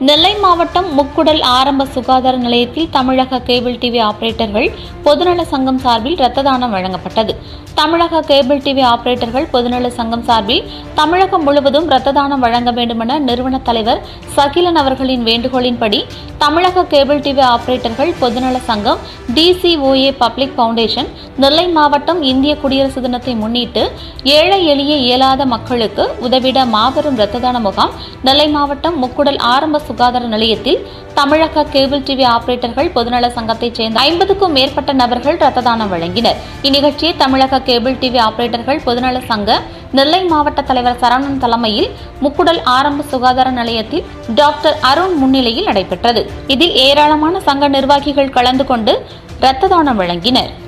நெல்லை மாவட்டம் முக்குடல் ஆரம்ப சுகாதார நிலையத்தில் தமிழக கேபிள் டிவி ஆபரேட்டர்கள் பொதுநல சங்கம் சார்பில் இரத்த தானம் வழங்கப்பட்டது தமிழக கேபிள் டிவி ஆபரேட்டர்கள் பொதுநல சங்கம் சார்பில் தமிழகம் முழுவதும் இரத்த தானம் வழங்க வேண்டுமென நிறுவன தலைவர் சகிலன் அவர்களின் வேண்டுகோளின்படி தமிழக கேபிள் டிவி ஆபரேட்டர்கள் பொதுநல சங்கம் டிசிஓஏ பப்ளிக் ஃபவுண்டேஷன் நெல்லை மாவட்டம் இந்திய குடியரசு தினத்தை முன்னிட்டு ஏழை எளிய இயலாத மக்களுக்கு உதவிட மாபெரும் இரத்த தான முகாம் நெல்லை மாவட்டம் முக்குடல் ஆரம்ப சுகாதார நிலையத்தில் தமிழக கேபிள் டிவி ஆபரேட்டர்கள் பொதுநல சங்கத்தைச் சேர்ந்த ஐம்பதுக்கும் மேற்பட்ட நபர்கள் இரத்த தானம் வழங்கினர் இந்நிகழ்ச்சியை தமிழக கேபிள் டிவி ஆபரேட்டர்கள் பொதுநல சங்க நெல்லை மாவட்ட தலைவர் சரவணன் தலைமையில் முக்குடல் ஆரம்ப சுகாதார நிலையத்தில் டாக்டர் அருண் முன்னிலையில் நடைபெற்றது இதில் ஏராளமான சங்க நிர்வாகிகள் கலந்து கொண்டு இரத்த தானம் வழங்கினர்